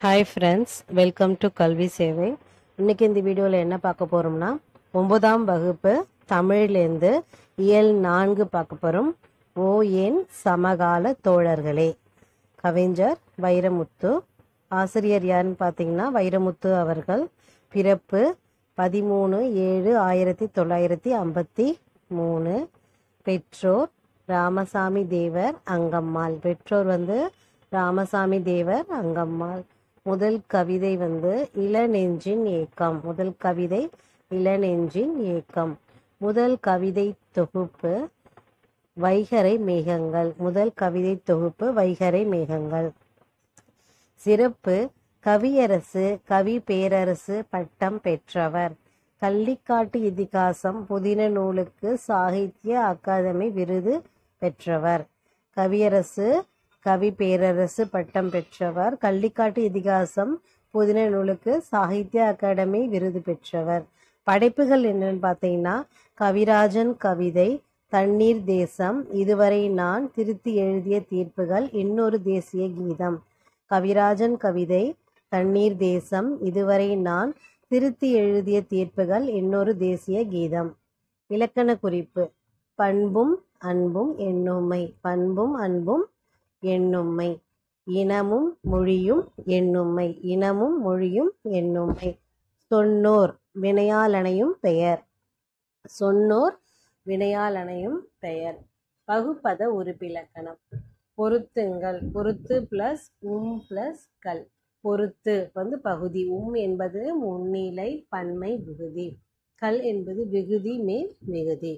hi friends welcome to கல்வி சேவை இன்னைக்கு இந்த வீடியோவில் என்ன பார்க்க போகிறோம்னா ஒன்பதாம் வகுப்பு தமிழ்லேருந்து இயல் நான்கு பார்க்க போகிறோம் ஓ ஏன் சமகால தோழர்களே கவிஞர் வைரமுத்து ஆசிரியர் யாருன்னு பார்த்தீங்கன்னா வைரமுத்து அவர்கள் பிறப்பு பதிமூணு ஏழு ஆயிரத்தி தொள்ளாயிரத்தி ஐம்பத்தி மூணு பெற்றோர் ராமசாமி தேவர் அங்கம்மாள் பெற்றோர் வந்து ராமசாமி தேவர் அங்கம்மாள் முதல் கவிதை வந்து இளநெஞ்சின் ஏக்கம் முதல் கவிதை இளநெஞ்சின் ஏக்கம் முதல் கவிதை தொகுப்பு வைகரை மேகங்கள் முதல் கவிதை தொகுப்பு வைகரை மேகங்கள் சிறப்பு கவியரசு கவி பேரரசு பட்டம் பெற்றவர் கள்ளிக்காட்டு இதிகாசம் புதின நூலுக்கு சாகித்ய அகாதமி விருது பெற்றவர் கவியரசு கவி பேரரசு பட்டம் பெற்றவர் கள்ளிக்காட்டு இதிகாசம் புதின நூலுக்கு சாகித்ய அகாடமி விருது பெற்றவர் படைப்புகள் என்னன்னு பார்த்தீங்கன்னா கவிராஜன் கவிதை தண்ணீர் தேசம் இதுவரை நான் திருத்தி எழுதிய தீர்ப்புகள் இன்னொரு தேசிய கீதம் கவிராஜன் கவிதை தண்ணீர் தேசம் இதுவரை நான் திருத்தி எழுதிய தீர்ப்புகள் இன்னொரு தேசிய கீதம் இலக்கண குறிப்பு பண்பும் அன்பும் எண்ணுமை பண்பும் அன்பும் எண்ணுமை இனமும் மொழியும் எண்ணுமை இனமும் மொழியும் எண்ணுமை சொன்னோர் வினையாளனையும் பெயர் சொன்னோர் வினையாளனையும் பெயர் பகுப்பத உறுப்பிலக்கணம் பொருத்துங்கள் பொருத்து பிளஸ் உம் பிளஸ் கல் பொருத்து வந்து பகுதி உம் என்பது முன்னிலை பன்மை விகுதி கல் என்பது விகுதி மேல் மிகுதி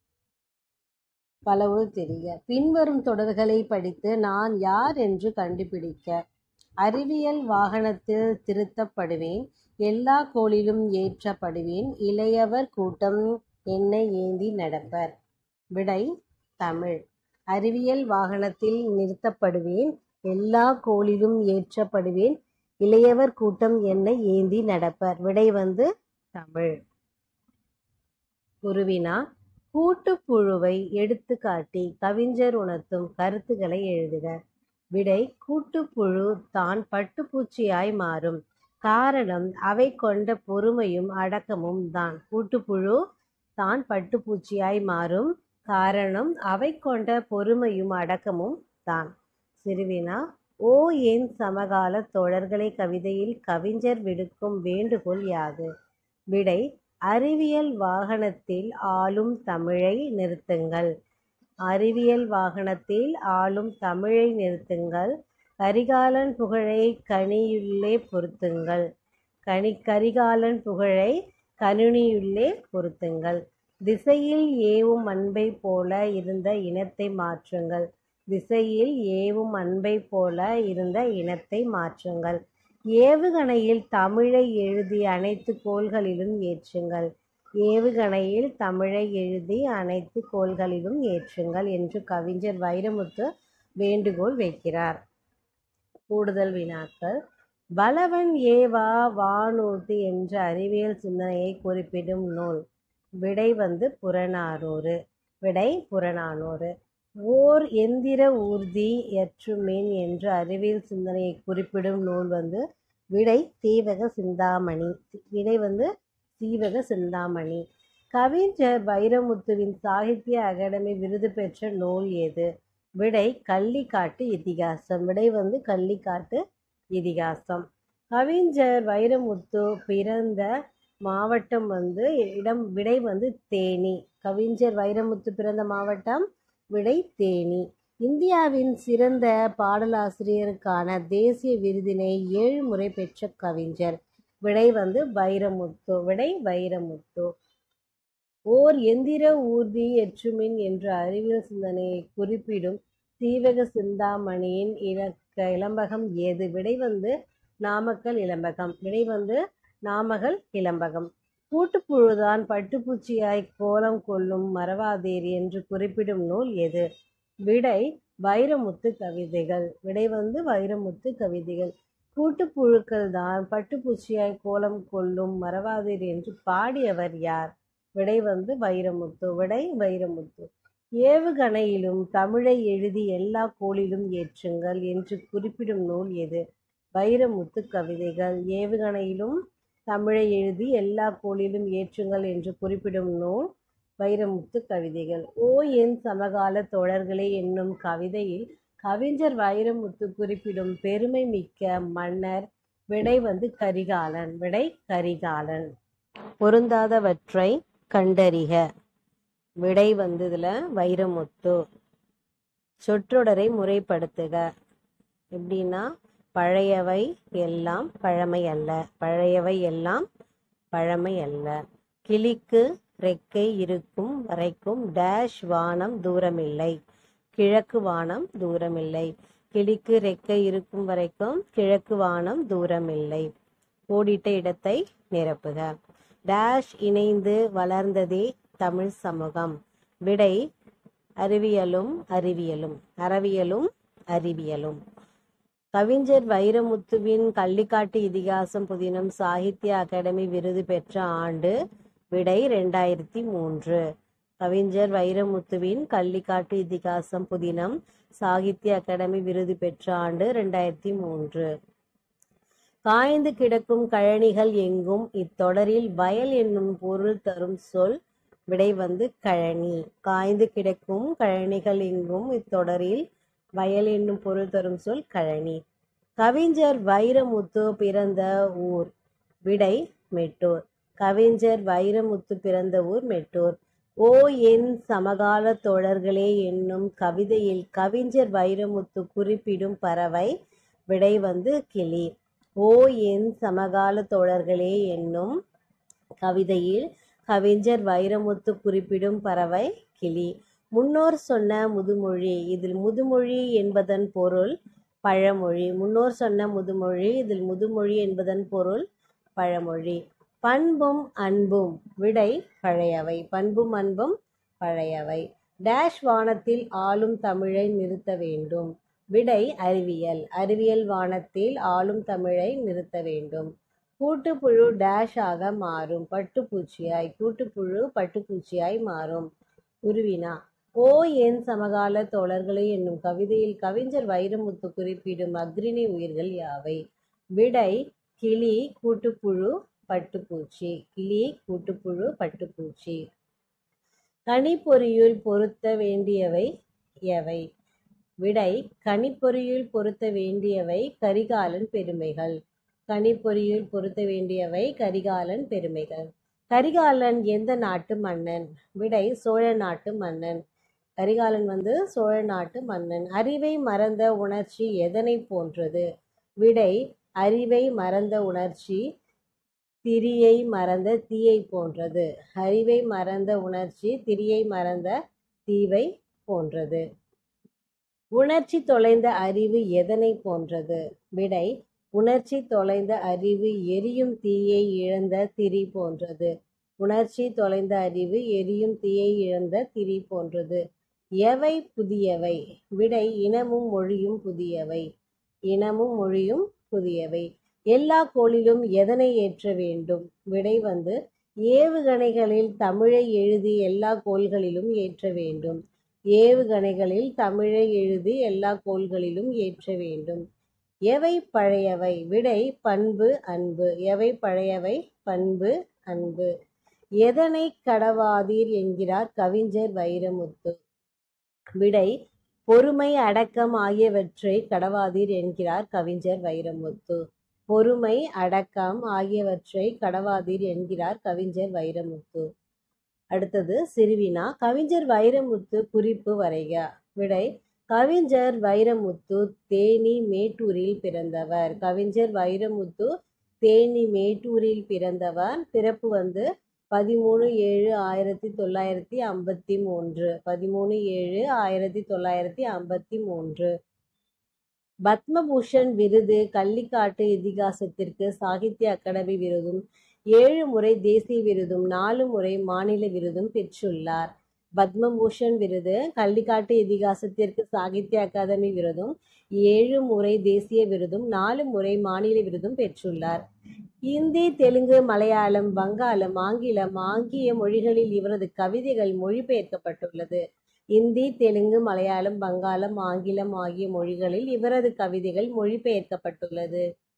பலவு தெரிய பின்வரும் தொடர்களை படித்து நான் யார் என்று கண்டுபிடிக்க அறிவியல் வாகனத்தில் திருத்தப்படுவேன் எல்லா கோளிலும் ஏற்றப்படுவேன் இளையவர் கூட்டம் என்னை ஏந்தி நடப்பர் விடை தமிழ் அறிவியல் வாகனத்தில் நிறுத்தப்படுவேன் எல்லா கோளிலும் ஏற்றப்படுவேன் இளையவர் கூட்டம் என்னை ஏந்தி நடப்பர் விடை வந்து தமிழ் குருவினா கூட்டுப்புழுவை எடுத்துக்காட்டி கவிஞர் உணர்த்தும் கருத்துக்களை எழுதுக விடை கூட்டுப்புழு தான் பட்டுப்பூச்சியாய் மாறும் காரணம் அவை கொண்ட பொறுமையும் அடக்கமும் தான் கூட்டுப்புழு தான் பட்டுப்பூச்சியாய் மாறும் காரணம் அவை கொண்ட பொறுமையும் அடக்கமும் தான் சிறுவினா ஓ ஏன் சமகால தோழர்களை கவிதையில் கவிஞர் விடுக்கும் வேண்டுகோள் யாது விடை அறிவியல் வாகனத்தில் ஆளும் தமிழை நிறுத்துங்கள் அறிவியல் வாகனத்தில் ஆளும் தமிழை நிறுத்துங்கள் கரிகாலன் புகழை கனியுள்ளே பொருத்துங்கள் கனி கரிகாலன் புகழை கணினியுள்ளே பொருத்துங்கள் திசையில் ஏவும் அன்பை போல இருந்த இனத்தை மாற்றுங்கள் திசையில் ஏவும் அன்பை போல இருந்த இனத்தை மாற்றுங்கள் ஏவுகணையில் தமிழை எழுதி அனைத்து கோள்களிலும் ஏற்றுங்கள் ஏவுகணையில் தமிழை எழுதி அனைத்து கோள்களிலும் ஏற்றுங்கள் என்று கவிஞர் வைரமுத்து வேண்டுகோள் வைக்கிறார் கூடுதல் வினாக்கள் பலவன் ஏவா வானூர்தி என்ற அறிவியல் சிந்தனையை குறிப்பிடும் நூல் விடை வந்து புறநானூறு விடை புறநானூறு ஓர் எந்திர ஊர்தி எற்றுமீன் என்ற அறிவியல் சிந்தனையை குறிப்பிடும் நூல் வந்து விடை சீவக சிந்தாமணி விடை வந்து சீவக சிந்தாமணி கவிஞர் வைரமுத்துவின் சாகித்ய அகாடமி விருது பெற்ற நூல் எது விடை கள்ளிக்காட்டு இதிகாசம் விடை வந்து கள்ளிக்காட்டு இதிகாசம் கவிஞர் வைரமுத்து பிறந்த மாவட்டம் வந்து இடம் விடை வந்து தேனி கவிஞர் வைரமுத்து பிறந்த மாவட்டம் விடை தேனி இந்தியாவின் சிறந்த பாடலாசிரியருக்கான தேசிய விருதினை ஏழு முறை பெற்ற கவிஞர் விடை வந்து வைரமுத்து விடை வைரமுத்து ஓர் எந்திர ஊர்தி எற்றுமின் என்ற அறிவியல் சிந்தனையை குறிப்பிடும் சீவக சிந்தாமணியின் இலக்க இளம்பகம் ஏது விடை வந்து நாமக்கல் இளம்பகம் விடை வந்து நாமக்கல் இளம்பகம் கூட்டுப்புழுதான் பட்டுப்பூச்சியாய் கோலம் கொள்ளும் மறவாதேர் என்று குறிப்பிடும் நூல் எது விடை வைரமுத்து கவிதைகள் விடை வந்து வைரமுத்து கவிதைகள் கூட்டுப்புழுக்கள் தான் பட்டுப்பூச்சியாய் கோலம் கொள்ளும் மறவாதீர் என்று பாடியவர் யார் விடை வந்து வைரமுத்து விடை வைரமுத்து ஏவுகணையிலும் தமிழை எழுதி எல்லா கோளிலும் ஏற்றுங்கள் என்று குறிப்பிடும் நூல் எது வைரமுத்து கவிதைகள் ஏவுகணையிலும் தமிழை எழுதி எல்லா கோளிலும் ஏற்றுங்கள் என்று குறிப்பிடும் நூல் வைரமுத்து கவிதைகள் ஓ என் சமகால தோழர்களே என்னும் கவிதையில் கவிஞர் வைரமுத்து குறிப்பிடும் பெருமை மிக்க மன்னர் விடை வந்து கரிகாலன் விடை கரிகாலன் பொருந்தாதவற்றை கண்டறிக விடை வந்து இதுல வைரமுத்து சொற்றொடரை முறைப்படுத்துக எப்படின்னா பழையவை எல்லாம் பழமை அல்ல பழையவை எல்லாம் பழமை அல்ல கிளிக்கு ரெக்கை இருக்கும் வரைக்கும் டேஷ் வானம் தூரமில்லை கிழக்கு வானம் தூரமில்லை கிளிக்கு ரெக்கை இருக்கும் வரைக்கும் கிழக்கு வானம் தூரமில்லை கோடிட்ட இடத்தை நிரப்புக டேஷ் இணைந்து வளர்ந்ததே தமிழ் சமூகம் விடை அறிவியலும் அறிவியலும் அறவியலும் அறிவியலும் கவிஞர் வைரமுத்துவின் கள்ளிக்காட்டு இதிகாசம் புதினம் சாகித்ய அகாடமி விருது பெற்ற ஆண்டு விடை ரெண்டாயிரத்தி மூன்று கவிஞர் வைரமுத்துவின் கள்ளிக்காட்டு இதிகாசம் புதினம் சாகித்ய அகாடமி விருது பெற்ற ஆண்டு ரெண்டாயிரத்தி மூன்று காய்ந்து கிடக்கும் கழனிகள் எங்கும் இத்தொடரில் வயல் என்னும் பொருள் தரும் சொல் விடை வந்து கழனி காய்ந்து கிடக்கும் கழனிகள் எங்கும் இத்தொடரில் வயல் என்னும் பொருள் தரும் சொல் கழனி கவிஞர் வைரமுத்து பிறந்த ஊர் விடை மெட்டூர் கவிஞர் வைரமுத்து பிறந்த ஊர் மெட்டூர் ஓ என் சமகால தோழர்களே என்னும் கவிதையில் கவிஞர் வைரமுத்து குறிப்பிடும் பறவை விடை வந்து கிளி ஓ என் சமகால தோழர்களே என்னும் கவிதையில் கவிஞர் வைரமுத்து குறிப்பிடும் பறவை கிளி முன்னோர் சொன்ன முதுமொழி இதில் முதுமொழி என்பதன் பொருள் பழமொழி முன்னோர் சொன்ன முதுமொழி இதில் முதுமொழி என்பதன் பொருள் பழமொழி பண்பும் அன்பும் விடை பழையவை பண்பும் அன்பும் பழையவை டேஷ் வானத்தில் ஆளும் தமிழை நிறுத்த வேண்டும் விடை அறிவியல் அறிவியல் வானத்தில் ஆளும் தமிழை நிறுத்த வேண்டும் கூட்டுப்புழு டேஷ் ஆக மாறும் பட்டுப்பூச்சியாய் கூட்டுப்புழு பட்டுப்பூச்சியாய் மாறும் உருவினா ஓ என் சமகால தோழர்களே என்னும் கவிதையில் கவிஞர் வைரமுத்து குறிப்பிடும் அக்ரிணி உயிர்கள் யாவை விடை கிளி கூட்டுப்புழு பட்டுப்பூச்சி கிளி கூட்டுப்புழு பட்டுப்பூச்சி கனிப்பொறியுள் பொருத்த வேண்டியவை எவை விடை கனிப்பொறியுள் பொருத்த வேண்டியவை கரிகாலன் பெருமைகள் கனிப்பொறியுள் பொருத்த வேண்டியவை கரிகாலன் பெருமைகள் கரிகாலன் எந்த நாட்டு மன்னன் விடை சோழ நாட்டு மன்னன் கரிகாலன் வந்து சோழ நாட்டு மன்னன் அறிவை மறந்த உணர்ச்சி எதனை போன்றது விடை அறிவை மறந்த உணர்ச்சி திரியை மறந்த தீயை போன்றது அறிவை மறந்த உணர்ச்சி திரியை மறந்த தீவை போன்றது உணர்ச்சி தொலைந்த அறிவு எதனை போன்றது விடை உணர்ச்சி தொலைந்த அறிவு எரியும் தீயை இழந்த திரி போன்றது உணர்ச்சி தொலைந்த அறிவு எரியும் தீயை இழந்த திரி போன்றது எவை புதியவை விடை இனமும் மொழியும் புதியவை இனமும் மொழியும் புதியவை எல்லா கோளிலும் எதனை ஏற்ற வேண்டும் விடை வந்து ஏவுகணைகளில் தமிழை எழுதி எல்லா கோள்களிலும் ஏற்ற வேண்டும் ஏவுகணைகளில் தமிழை எழுதி எல்லா கோள்களிலும் ஏற்ற வேண்டும் எவை பழையவை விடை பண்பு அன்பு எவை பழையவை பண்பு அன்பு எதனை கடவாதீர் என்கிறார் கவிஞர் வைரமுத்து விடை பொறுமை அடக்கம் ஆகியவற்றை கடவாதீர் என்கிறார் கவிஞர் வைரமுத்து பொறுமை அடக்கம் ஆகியவற்றை கடவாதீர் என்கிறார் கவிஞர் வைரமுத்து அடுத்தது சிறுவினா கவிஞர் வைரமுத்து குறிப்பு வரைக விடை கவிஞர் வைரமுத்து தேனி மேட்டூரில் பிறந்தவர் கவிஞர் வைரமுத்து தேனி மேட்டூரில் பிறந்தவர் பிறப்பு வந்து பதிமூணு ஏழு ஆயிரத்தி தொள்ளாயிரத்தி ஐம்பத்தி மூன்று பதிமூணு ஏழு ஆயிரத்தி தொள்ளாயிரத்தி ஐம்பத்தி மூன்று பத்மபூஷன் விருது கள்ளிக்காட்டு இதிகாசத்திற்கு சாகித்ய அகாடமி விருதும் ஏழு முறை தேசிய விருதும் நாலு முறை மாநில விருதும் பெற்றுள்ளார் பத்மபூஷன் விருது கள்ளிக்காட்டு இதிகாசத்திற்கு சாகித்ய அகாதமி விருதும் ஏழு முறை தேசிய விருதும் நாலு முறை மாநில விருதும் பெற்றுள்ளார் இந்தி தெலுங்கு மலையாளம் வங்காளம் ஆங்கிலம் ஆகிய மொழிகளில் இவரது கவிதைகள் மொழிபெயர்க்கப்பட்டுள்ளது இந்தி தெலுங்கு மலையாளம் வங்காளம் ஆங்கிலம் ஆகிய மொழிகளில் இவரது கவிதைகள் மொழிபெயர்க்கப்பட்டுள்ளது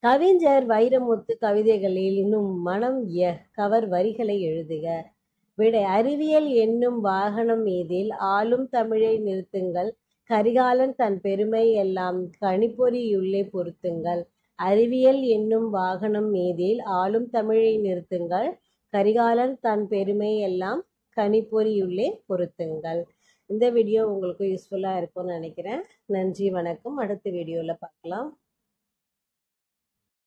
கவிஞர் வைரமுத்து கவிதைகளில் இன்னும் மனம் எ கவர் வரிகளை எழுதுக விடை அறிவியல் என்னும் வாகனம் மீதில் ஆளும் தமிழை நிறுத்துங்கள் கரிகாலன் தன் பெருமை எல்லாம் கணிப்பொறியுள்ளே பொருத்துங்கள் அறிவியல் என்னும் வாகனம் மீதில் ஆளும் தமிழை நிறுத்துங்கள் கரிகாலன் தன் பெருமை எல்லாம் கணிப்பொறியுள்ளே பொருத்துங்கள் இந்த வீடியோ உங்களுக்கு யூஸ்ஃபுல்லாக இருக்கும்னு நினைக்கிறேன் நன்றி வணக்கம் அடுத்த வீடியோவில் பார்க்கலாம்